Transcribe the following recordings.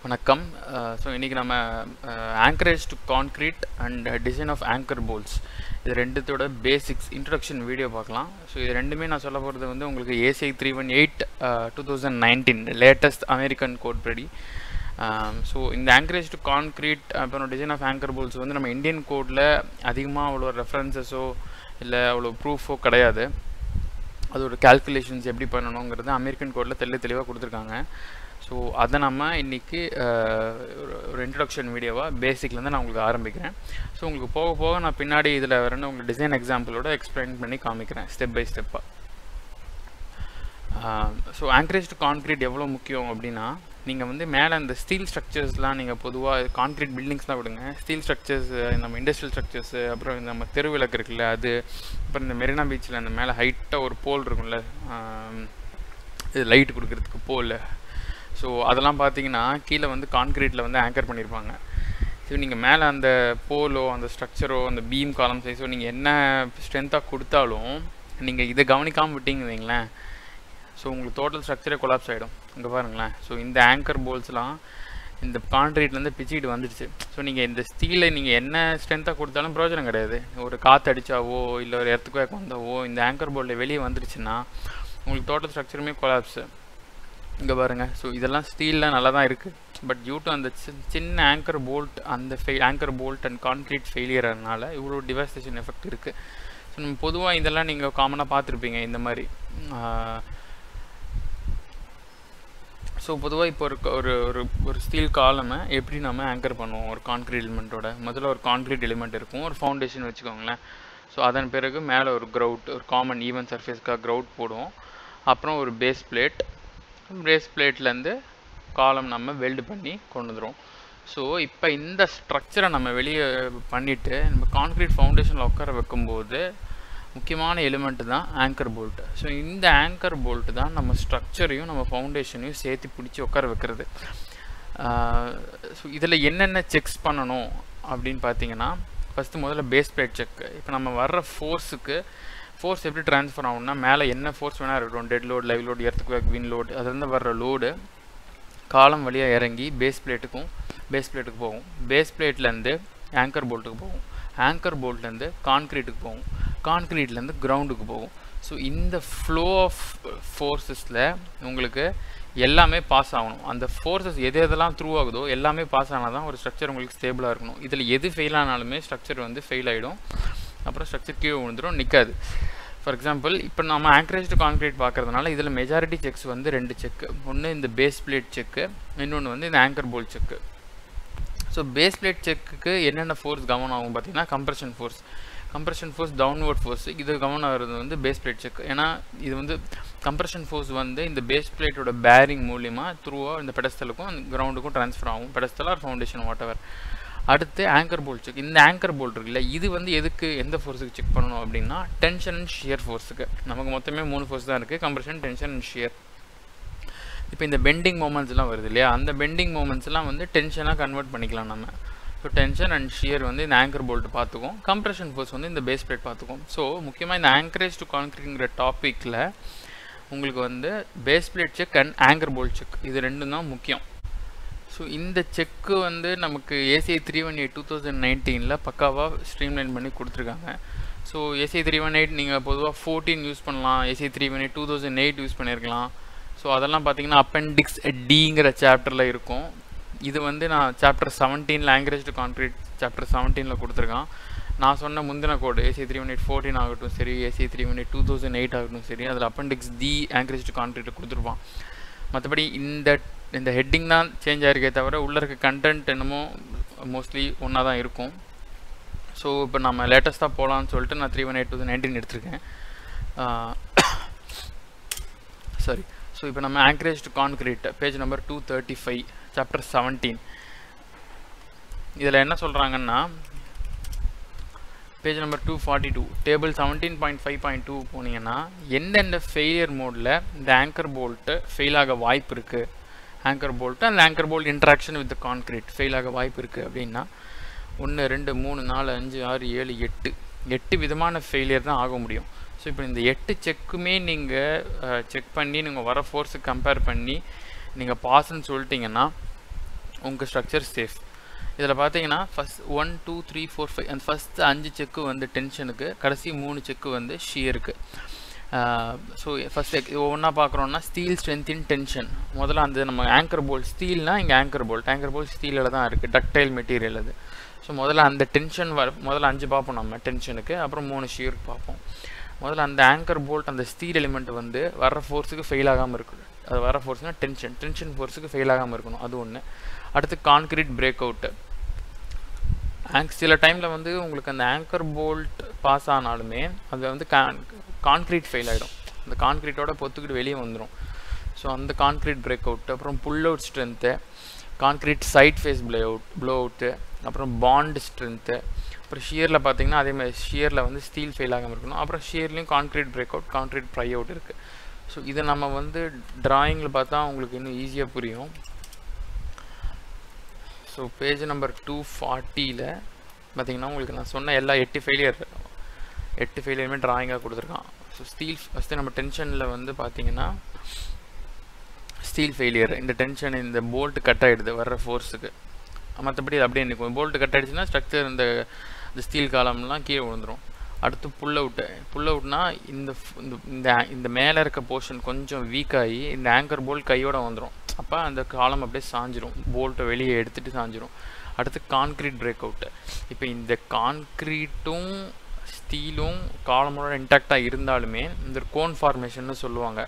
வணக்கம் ஸோ இன்றைக்கி நம்ம anchorage to concrete and design of anchor bolts இது ரெண்டுத்தோட பேசிக்ஸ் இன்ட்ரடக்ஷன் வீடியோ பார்க்கலாம் ஸோ இது ரெண்டுமே நான் சொல்ல போகிறது வந்து உங்களுக்கு ACI three one eight two thousand nineteen latest American code படி ஸோ இந்த ஆங்கரேஜ் டு கான்க்ரீட் அப்புறம் டிசைன் ஆஃப் ஆங்கர் போல்ஸ் வந்து நம்ம இந்தியன் கோடில் அதிகமாக அவ்வளோ ரெஃபரன்சஸோ இல்லை அவ்வளோ ப்ரூஃபோ கிடையாது அதோட கால்குலேஷன்ஸ் எப்படி பண்ணணுங்கிறது அமெரிக்கன் கோடில் தெளி தெளிவாக கொடுத்துருக்காங்க ஸோ அதை நம்ம இன்றைக்கி ஒரு இன்ட்ரடக்ஷன் வீடியோவாக பேசிக்லேருந்து நான் உங்களுக்கு ஆரம்பிக்கிறேன் ஸோ உங்களுக்கு போக போக நான் பின்னாடி இதில் வரணும் உங்களுக்கு டிசைன் எக்ஸாம்பிளோட எக்ஸ்பிளைன் பண்ணி காமிக்கிறேன் ஸ்டெப் பை ஸ்டெப்பாக ஸோ ஆங்கரேஜ் டு கான்க்ரீட் எவ்வளோ முக்கியம் அப்படின்னா நீங்கள் வந்து மேலே அந்த ஸ்டீல் ஸ்ட்ரக்சர்ஸ்லாம் நீங்கள் பொதுவாக கான்க்ரீட் பில்டிங்ஸ்லாம் விடுங்க ஸ்டீல் ஸ்ட்ரக்சர்ஸ் நம்ம இண்டஸ்ட்ரியல் ஸ்ட்ரக்சர்ஸ் அப்புறம் இந்த நம்ம தெருவிளக்கு இருக்குல்ல அது அப்புறம் இந்த மெரினா பீச்சில் அந்த மேலே ஹைட்டாக ஒரு போல் இருக்கும்ல இது லைட் கொடுக்குறதுக்கு போல் ஸோ அதெல்லாம் பார்த்தீங்கன்னா கீழே வந்து கான்க்ரீட்டில் வந்து ஆங்கர் பண்ணியிருப்பாங்க ஸோ நீங்கள் மேலே அந்த போலோ அந்த ஸ்ட்ரக்சரோ அந்த பீம் காலம் சைஸோ நீங்கள் என்ன ஸ்ட்ரென்த்தாக கொடுத்தாலும் நீங்கள் இதை கவனிக்காமல் விட்டீங்க வைங்களேன் ஸோ உங்களுக்கு டோட்டல் ஸ்ட்ரக்சரே கொலாப்ஸ் ஆகிடும் இங்கே பாருங்களேன் ஸோ இந்த ஆங்கர் போல்ஸ்லாம் இந்த கான்க்ரீட்லேருந்து பிச்சுக்கிட்டு வந்துடுச்சு ஸோ நீங்கள் இந்த ஸ்டீலை நீங்கள் என்ன ஸ்ட்ரென்த்தாக கொடுத்தாலும் பிரயோஜனம் கிடையாது ஒரு காற்று அடித்தாவோ இல்லை ஒரு இடத்துக்கு வேக்க வந்தாவோ இந்த ஆங்கர் போல்டில் வெளியே வந்துடுச்சுன்னா உங்களுக்கு டோட்டல் ஸ்ட்ரக்சருமே கொலாப்ஸு இங்கே பாருங்கள் ஸோ இதெல்லாம் ஸ்டீலில் நல்லா தான் இருக்குது பட் டியூ டு அந்த சின்ன ஆங்கர் போல்ட் அந்த ஃபெய் ஆங்கர் போல்ட் அண்ட் கான்க்ரீட் ஃபெயிலியர்னால இவ்வளோ டிவாஸ்டேஷன் எஃபெக்ட் இருக்குது ஸோ நம்ம பொதுவாக இதெல்லாம் நீங்கள் காமனாக பார்த்துருப்பீங்க இந்த மாதிரி ஸோ பொதுவாக இப்போ ஒரு ஒரு ஒரு ஒரு ஸ்டீல் காலமை எப்படி நம்ம ஆங்கர் பண்ணுவோம் ஒரு கான்க்ரீட் எலிமெண்ட்டோட முதல்ல ஒரு கான்க்ரீட் எலிமெண்ட் இருக்கும் ஒரு ஃபவுண்டேஷன் வச்சுக்கோங்களேன் ஸோ அதன் பிறகு மேலே ஒரு க்ரௌட் ஒரு காமன் ஈவன் சர்ஃபேஸ்க்காக க்ரௌட் போடுவோம் அப்புறம் ஒரு பேஸ் பிளேட் பிரேஸ் பிளேட்லேருந்து காலம் நம்ம வெல்டு பண்ணி கொண்டு வந்துடும் ஸோ இப்போ இந்த ஸ்ட்ரக்சரை நம்ம வெளியே பண்ணிவிட்டு நம்ம கான்க்ரீட் ஃபவுண்டேஷனில் உட்கார வைக்கும்போது முக்கியமான எலிமெண்ட்டு தான் ஆங்கர் போல்ட்டு ஸோ இந்த ஆங்கர் போல்ட்டு தான் நம்ம ஸ்ட்ரக்சரையும் நம்ம ஃபவுண்டேஷனையும் சேர்த்து பிடிச்சி உட்கார வைக்கிறது ஸோ இதில் என்னென்ன செக்ஸ் பண்ணணும் அப்படின்னு பார்த்தீங்கன்னா ஃபஸ்ட்டு முதல்ல பேஸ் பிளேட் செக் இப்போ நம்ம வர்ற ஃபோர்ஸுக்கு ஃபோர்ஸ் எப்படி ட்ரான்ஸ்ஃபர் ஆகும்னா மேலே என்ன ஃபோர்ஸ் வேணால் இருக்கட்டும் டெட் லோட் லைவ் லோட் எர்த்துக்கு வின் லோடு அதுலேருந்து வர்ற லோடு காலம் வழியாக இறங்கி பேஸ் பிளேட்டுக்கும் பேஸ் பிளேட்டுக்கு போகும் பேஸ் பிளேட்லேருந்து ஆங்கர் போல்ட்டுக்கு போகும் ஆங்கர் போல்ட்லேருந்து கான்க்ரீட்டுக்கு போகும் கான்க்ரீட்லேருந்து கிரவுண்டுக்கு போகும் ஸோ இந்த ஃப்ளோ ஆஃப் ஃபோர்ஸஸில் உங்களுக்கு எல்லாமே பாஸ் ஆகணும் அந்த ஃபோர்ஸஸ் எது எதெல்லாம் த்ரூ ஆகுதோ எல்லாமே பாஸ் ஆனால் தான் ஒரு ஸ்ட்ரக்சர் உங்களுக்கு ஸ்டேபிளாக இருக்கணும் இதில் எது ஃபெயில் ஆனாலுமே ஸ்ட்ரக்சர் வந்து ஃபெயில் ஆகிடும் அப்புறம் ஸ்ட்ரக்சர் கீழே விழுந்துடும் நிற்காது ஃபார் எக்ஸாம்பிள் இப்போ நம்ம ஆங்க்ரேஜ் டு கான்க்ரீட் பார்க்குறதுனால இதில் மெஜாரிட்டி செக்ஸ் வந்து ரெண்டு செக்கு ஒன்று இந்த பேஸ் பிளேட் செக்கு இன்னொன்று வந்து இந்த anchor bolt check so base plate செக்குக்கு என்னென்ன ஃபோர்ஸ் கவனம் ஆகும் பார்த்தீங்கன்னா compression force compression force downward force இது கவனம் ஆகிறது வந்து பேஸ் பிளேட் செக் ஏன்னா இது வந்து கம்ப்ரெஷன் ஃபோர்ஸ் வந்து இந்த பேஸ் பிளேட்டோட பேரிங் மூலியமாக த்ரூவாக இந்த பெடஸ்டலுக்கும் கிரவுண்டுக்கும் ட்ரான்ஸ்ஃபர் ஆகும் pedestal or foundation whatever அடுத்து ஆங்கர் போல்ட் செக் இந்த ஆங்கர் போல்ட் இருக்குல்ல இது வந்து எதுக்கு எந்த ஃபோர்ஸுக்கு செக் பண்ணணும் அப்படின்னா டென்ஷன் அண்ட் ஷியர் ஃபோர்ஸுக்கு நமக்கு மொத்தமே மூணு ஃபோர்ஸ் தான் இருக்குது கம்ப்ரெஷன் டென்ஷன் அண்ட் ஷியர் இப்போ இந்த பெண்டிங் மூமெண்ட்ஸ்லாம் வருது இல்லையா அந்த பெண்டிங் மூமெண்ட்ஸ்லாம் வந்து டென்ஷனாக கன்வெர்ட் பண்ணிக்கலாம் நம்ம ஸோ டென்ஷன் அண்ட் ஷியர் வந்து இந்த ஆங்கர் போல்ட் பார்த்துக்கும் கம்ப்ரெஷன் ஃபோர்ஸ் வந்து இந்த பேஸ் பிளேட் பார்த்துக்கும் ஸோ முக்கியமாக இந்த ஆங்கரேஜ் டு கான்க்ரீட்ங்கிற டாப்பிக்கில் உங்களுக்கு வந்து base plate check and anchor bolt check இது ரெண்டும் தான் முக்கியம் ஸோ இந்த செக்கு வந்து நமக்கு ACI three one eight two thousand நைன்டீனில் பக்காவாக ஸ்ட்ரீம்லைன் பண்ணி கொடுத்துருக்காங்க so ACI three one eight நீங்கள் பொதுவாக ஃபோர்டீன் யூஸ் பண்ணலாம் ACI three one eight two thousand eight use பண்ணியிருக்கலாம் ஸோ அதெல்லாம் பார்த்தீங்கன்னா அப்பெண்டிக்ஸ் டிங்கிற சாப்டரில் இருக்கும் இது வந்து நான் சாப்டர் செவன்டீனில் ஆங்கரேஜ் டு கான்க்ரீட் சாப்டர் செவன்டீனில் கொடுத்துருக்கான் நான் சொன்ன முந்தின code AC three one eight fourteen ஆகட்டும் சரி AC three one eight two thousand eight ஆகட்டும் சரி அதில் appendix D anchorage to concrete கொடுத்துருப்பான் மற்றபடி இந்த இந்த ஹெட்டிங் தான் சேஞ்ச் ஆகிருக்கே தவிர உள்ளே இருக்க கண்டென்ட் என்னமோ மோஸ்ட்லி ஒன்றா தான் இருக்கும் ஸோ இப்போ நம்ம லேட்டஸ்ட்டாக போகலான்னு சொல்லிட்டு நான் three one eight two nineteen எடுத்திருக்கேன் சாரி ஸோ இப்போ நம்ம anchorage to concrete page number two thirty five chapter seventeen இதில் என்ன சொல்கிறாங்கன்னா page number two forty two table seventeen point five point two போனீங்கன்னா எந்தெந்த ஃபெயிலியர் மோடில் இந்த ஆங்கர் போல்ட்டு ஃபெயில் ஆக வாய்ப்பு இருக்குது ஆங்கர் போல்ட்டு அந்த anchor bolt interaction with concrete fail ஆக வாய்ப்பு இருக்குது அப்படின்னா ஒன்று ரெண்டு மூணு நாலு அஞ்சு ஆறு ஏழு எட்டு எட்டு விதமான ஃபெயிலியர் தான் ஆக முடியும் ஸோ இப்போ இந்த எட்டு செக்குமே நீங்கள் செக் பண்ணி நீங்கள் வர ஃபோர்ஸுக்கு கம்பேர் பண்ணி நீங்கள் பாஸ்ன்னு சொல்லிட்டீங்கன்னா உங்கள் ஸ்ட்ரக்சர் சேஃப் இதில் பார்த்தீங்கன்னா first one two three four five அந்த ஃபஸ்ட்டு அஞ்சு செக்கு வந்து டென்ஷனுக்கு கடைசி மூணு செக்கு வந்து ஷியருக்கு ஸோ ஃபஸ்ட் ஒவ்வொன்றா பார்க்குறோன்னா ஸ்டீல் ஸ்ட்ரென்த் இன் டென்ஷன் முதல்ல அந்த நம்ம ஆங்கர் போல்ட் ஸ்டீல்னால் இங்கே ஆங்கர் போல்ட் ஆங்கர் போல்ட் ஸ்டீலில் தான் இருக்குது டக்டைல் மெட்டீரியல் அது ஸோ முதல்ல அந்த டென்ஷன் வர முதல்ல அஞ்சு பார்ப்போம் நம்ம டென்ஷனுக்கு அப்புறம் மூணு ஷியருக்கு பார்ப்போம் முதல்ல அந்த ஆங்கர் போல்ட் அந்த ஸ்டீல் எலிமெண்ட் வந்து வர ஃபோர்ஸுக்கு ஃபெயில் ஆகாமல் இருக்கணும் அது வர ஃபோர்ஸ்னால் டென்ஷன் டென்ஷன் ஃபோர்ஸுக்கு ஃபெயில் ஆகாமல் இருக்கணும் அது ஒன்று அடுத்து கான்கிரீட் பிரேக் அவுட்டு ஆங்க் சில டைமில் வந்து உங்களுக்கு அந்த ஆங்கர் போல்ட் பாஸ் ஆனாலுமே அது வந்து கான் கான்க்ரீட் ஃபெயில் ஆகிடும் அந்த கான்க்ரீட்டோட பொத்துக்கிட்டு வெளியே வந்துடும் ஸோ அந்த கான்க்ரீட் பிரேக் அவுட் அப்புறம் pull out strength concrete side face blow out blow out அப்புறம் பாண்ட் ஸ்ட்ரென்த்து அப்புறம் ஷியரில் பார்த்தீங்கன்னா அதே மாதிரி ஷியரில் வந்து ஸ்டீல் ஃபெயில் ஆகாமல் இருக்கணும் அப்புறம் ஷியர்லேயும் concrete break out concrete pry out இருக்குது ஸோ இதை நம்ம வந்து ட்ராயிங்கில் பார்த்தா உங்களுக்கு இன்னும் ஈஸியாக புரியும் ஸோ பேஜ் நம்பர் டூ ஃபார்ட்டியில் பார்த்தீங்கன்னா உங்களுக்கு நான் சொன்ன எல்லா எட்டு ஃபெயிலியர் எட்டு ஃபெயிலியருமே ட்ராயிங்காக கொடுத்துருக்கான் ஸோ ஸ்டீல் ஃபஸ்ட்டு நம்ம டென்ஷனில் வந்து பார்த்தீங்கன்னா ஸ்டீல் ஃபெயிலியர் இந்த டென்ஷன் இந்த போல்ட் கட் ஆகிடுது வர்ற ஃபோர்ஸுக்கு மற்றபடி அப்படியே நிற்கும் போல்ட்டு கட் ஆகிடுச்சுன்னா ஸ்ட்ரக்சர் இந்த இந்த ஸ்டீல் காலம்லாம் கீழே விழுந்துடும் அடுத்து புல் அவுட்டு புல் அவுட்னா இந்த இந்த இந்த மேலே இருக்க போர்ஷன் கொஞ்சம் வீக் ஆகி இந்த ஆங்கர் போல்ட் கையோட வந்துடும் அப்போ அந்த காலம் அப்படியே சாஞ்சிரும் போல்ட்டை வெளியே எடுத்துகிட்டு சாஞ்சிரும் அடுத்து கான்க்ரீட் பிரேக் அவுட்டு இப்போ இந்த கான்க்ரீட்டும் ஸ்டீலும் காலமோட இன்டாக்டாக இருந்தாலுமே இந்த கோன் ஃபார்மேஷன் சொல்லுவாங்க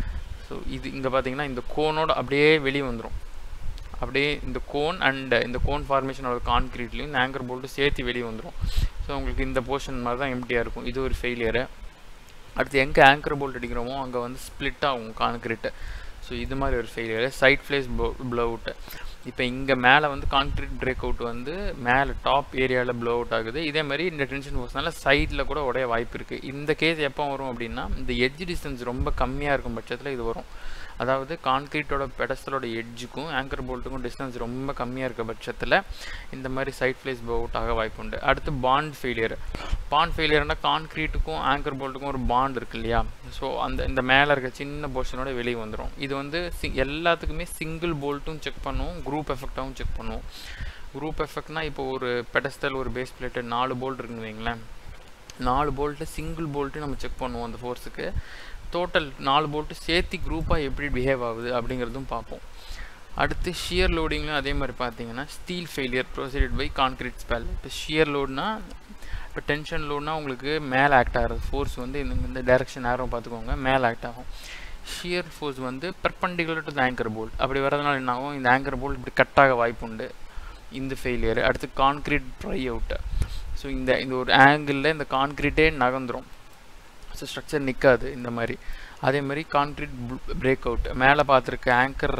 ஸோ இது இங்கே பார்த்தீங்கன்னா இந்த கோனோட அப்படியே வெளியே வந்துடும் அப்படியே இந்த கோன் அண்ட் இந்த கோன் ஃபார்மேஷனோட கான்க்ரீட்லையும் இந்த ஆங்கர் போல்ட்டு சேர்த்து வெளியே வந்துடும் ஸோ உங்களுக்கு இந்த போர்ஷன் மாதிரி தான் எம்டியாக இருக்கும் இது ஒரு ஃபெயிலியரு அடுத்து எங்கே ஆங்கர் போல்ட் அடிக்கிறோமோ அங்கே வந்து ஸ்ப்ளிட் ஆகும் கான்க்ரீட்டு ஸோ இது மாதிரி ஒரு failure side face blow out இப்போ இங்கே மேலே வந்து கான்க்ரீட் பிரேக் அவுட் வந்து மேலே டாப் ஏரியாவில் ப்ளோ அவுட் ஆகுது இதே மாதிரி இந்த டென்ஷன் ஃபோர்ஸ்னால சைடில் கூட உடைய வாய்ப்பு இருக்குது இந்த கேஸ் எப்போ வரும் அப்படின்னா இந்த எட்ஜ் டிஸ்டன்ஸ் ரொம்ப கம்மியாக இருக்கும் பட்சத்தில் இது வரும் அதாவது கான்க்ரீட்டோட பெடஸ்டலோட எட்ஜுக்கும் ஆங்கர் போல்ட்டுக்கும் டிஸ்டன்ஸ் ரொம்ப கம்மியாக இருக்க பட்சத்தில் இந்த மாதிரி சைட் ஃப்ளேஸ் ப்ளோ அவுட் ஆக வாய்ப்பு உண்டு அடுத்து பாண்ட் ஃபெயிலியர் பாண்ட் ஃபெயிலியர்னால் கான்க்ரீட்டுக்கும் ஆங்கர் போல்ட்டுக்கும் ஒரு பாண்ட் இருக்கு இல்லையா ஸோ அந்த இந்த மேலே இருக்க சின்ன போர்ஷனோட வெளியே வந்துடும் இது வந்து சி எல்லாத்துக்குமே சிங்கிள் போல்ட்டும் செக் பண்ணுவோம் குரூப் எஃபெக்டாகவும் செக் பண்ணுவோம் குரூப் எஃபெக்ட்னா இப்போ ஒரு பெடஸ்டல் ஒரு பேஸ் பிளேட்டு நாலு போல்ட் இருக்குன்னு வைங்களேன் நாலு போல்ட்டு சிங்கிள் போல்ட்டு நம்ம செக் பண்ணுவோம் அந்த ஃபோர்ஸுக்கு டோட்டல் நாலு போல்ட்டு சேர்த்து குரூப்பாக எப்படி பிஹேவ் ஆகுது அப்படிங்கிறதும் பார்ப்போம் அடுத்து ஷியர் லோடிங்லையும் அதே மாதிரி பார்த்தீங்கன்னா steel failure proceeded by concrete spall இப்போ ஷியர் லோட்னா இப்போ டென்ஷன் லோட்னா உங்களுக்கு மேலே ஆக்ட் ஆகிறது ஃபோர்ஸ் வந்து இந்த இந்த டைரக்ஷன் நேரம் பார்த்துக்கோங்க மேலே ஆக்ட் ஆகும் ஷியர் ஃபோர்ஸ் வந்து perpendicular to the anchor bolt அப்படி வரதுனால என்ன ஆகும் இந்த ஆங்கர் போல்ட் இப்படி கட் ஆக வாய்ப்பு உண்டு இந்த ஃபெயிலியர் அடுத்து கான்க்ரீட் ட்ரை அவுட்டு ஸோ இந்த இந்த ஒரு ஆங்கிளில் இந்த கான்க்ரீட்டே நகர்ந்துடும் ஸோ ஸ்ட்ரக்சர் நிற்காது இந்த மாதிரி அதே மாதிரி கான்க்ரீட் பிரேக் அவுட் மேலே பார்த்துருக்க ஆங்கர்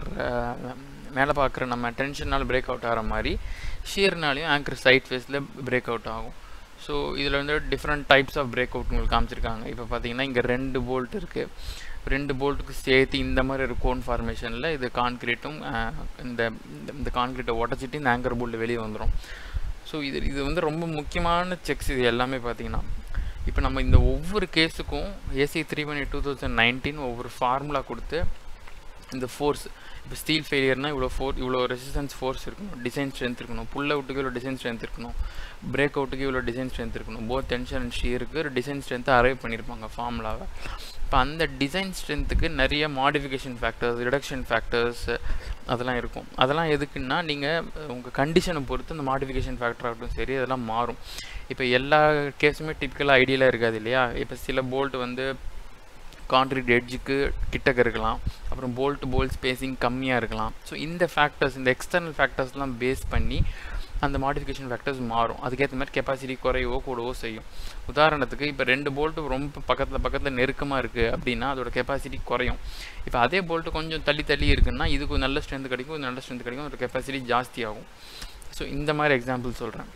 மேலே பார்க்குற நம்ம டென்ஷனால் பிரேக் அவுட் ஆகிற மாதிரி ஷியர்னாலையும் ஆங்கர் சைட் ஃபேஸில் பிரேக் அவுட் ஆகும் ஸோ இதில் வந்து different types of break out உங்களுக்கு காமிச்சிருக்காங்க இப்போ பார்த்தீங்கன்னா இங்கே ரெண்டு போல்ட் இருக்குது ரெண்டு போல்ட்டுக்கு சேர்த்து இந்த மாதிரி ஒரு கோன் ஃபார்மேஷனில் இது கான்க்ரீட்டும் இந்த இந்த கான்க்ரீட்டை உடச்சிட்டு இந்த ஆங்கர் போல்ட் வெளியே வந்துடும் ஸோ இது இது வந்து ரொம்ப முக்கியமான செக்ஸ் இது எல்லாமே பார்த்தீங்கன்னா இப்போ நம்ம இந்த ஒவ்வொரு கேஸுக்கும் AC three one two thousand nineteen ஒவ்வொரு ஃபார்முலா கொடுத்து இந்த ஃபோர்ஸ் இப்போ ஸ்டீல் ஃபெயிலியர்னால் இவ்வளோ ஃபோர் இவ்வளோ ரெசிஸ்டன்ஸ் ஃபோர்ஸ் இருக்கணும் டிசைன் ஸ்ட்ரென்த் இருக்கணும் புல் அவுட்டுக்கு இவ்வளோ டிசைன் ஸ்ட்ரென்த் இருக்கணும் பிரேக் அவுட்டுக்கு இவ்வளோ டிசைன் ஸ்ட்ரென்த் இருக்கணும் போத் டென்ஷன் அண்ட் ஷியருக்கு ஒரு டிசைன் ஸ்ட்ரென்த்தை அரைவ் பண்ணியிருப்பாங்க ஃபார்முலாவை இப்போ அந்த டிசைன் ஸ்ட்ரென்த்துக்கு நிறைய மாடிஃபிகேஷன் ஃபேக்டர்ஸ் ரிடக்ஷன் ஃபேக்டர்ஸ் அதெல்லாம் இருக்கும் அதெல்லாம் எதுக்குன்னா நீங்கள் உங்கள் கண்டிஷனை பொறுத்து அந்த மாடிஃபிகேஷன் ஃபேக்டர் ஆகட்டும் சரி அதெல்லாம் மாறும் இப்போ எல்லா கேஸுமே டிப்பிக்கலாக ஐடியலாக இருக்காது இல்லையா இப்போ சில போல்ட் வந்து கான்க்ரீட் எட்ஜுக்கு கிட்டக்க இருக்கலாம் அப்புறம் போல்ட் போல் ஸ்பேசிங் கம்மியாக இருக்கலாம் ஸோ இந்த ஃபேக்டர்ஸ் இந்த எக்ஸ்டர்னல் ஃபேக்டர்ஸ்லாம் பேஸ் பண்ணி அந்த மாடிஃபிகேஷன் ஃபேக்டர்ஸ் மாறும் அதுக்கேற்ற மாதிரி கெப்பாசிட்டி குறையவோ கூடவோ செய்யும் உதாரணத்துக்கு இப்போ ரெண்டு போல்ட்டு ரொம்ப பக்கத்தில் பக்கத்தில் நெருக்கமாக இருக்குது அப்படின்னா அதோட கெப்பாசிட்டி குறையும் இப்போ அதே போல்ட்டு கொஞ்சம் தள்ளி தள்ளி இருக்குன்னா இதுக்கு நல்ல ஸ்ட்ரென்த் கிடைக்கும் நல்ல ஸ்ட்ரென்த் கிடைக்கும் அதோட கெப்பாசிட்டி ஜாஸ்தி ஆகும் ஸோ இந்த மாதிரி எக்ஸாம்பிள் சொல்கிறேன்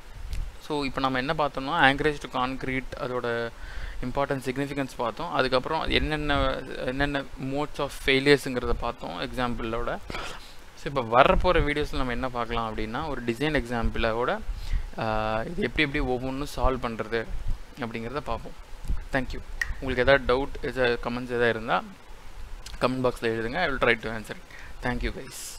ஸோ இப்போ நம்ம என்ன பார்த்தோம்னா ஆங்கரேஜ் டு கான்க்ரீட் அதோட இம்பார்ட்டன்ட் சிக்னிஃபிகன்ஸ் பார்த்தோம் அதுக்கப்புறம் என்னென்ன என்னென்ன மோட்ஸ் ஆஃப் ஃபெயிலியர்ஸுங்கிறத பார்த்தோம் எக்ஸாம்பிளோட ஸோ இப்போ வரப்போகிற வீடியோஸில் நம்ம என்ன பார்க்கலாம் அப்படின்னா ஒரு டிசைன் எக்ஸாம்பிளோட இது எப்படி எப்படி ஒவ்வொன்றும் சால்வ் பண்ணுறது அப்படிங்கிறத பார்ப்போம் தேங்க்யூ உங்களுக்கு எதாவது டவுட் எதாவது கமெண்ட்ஸ் எதாவது இருந்தால் கமெண்ட் பாக்ஸில் எழுதுங்க I will try to answer thank you guys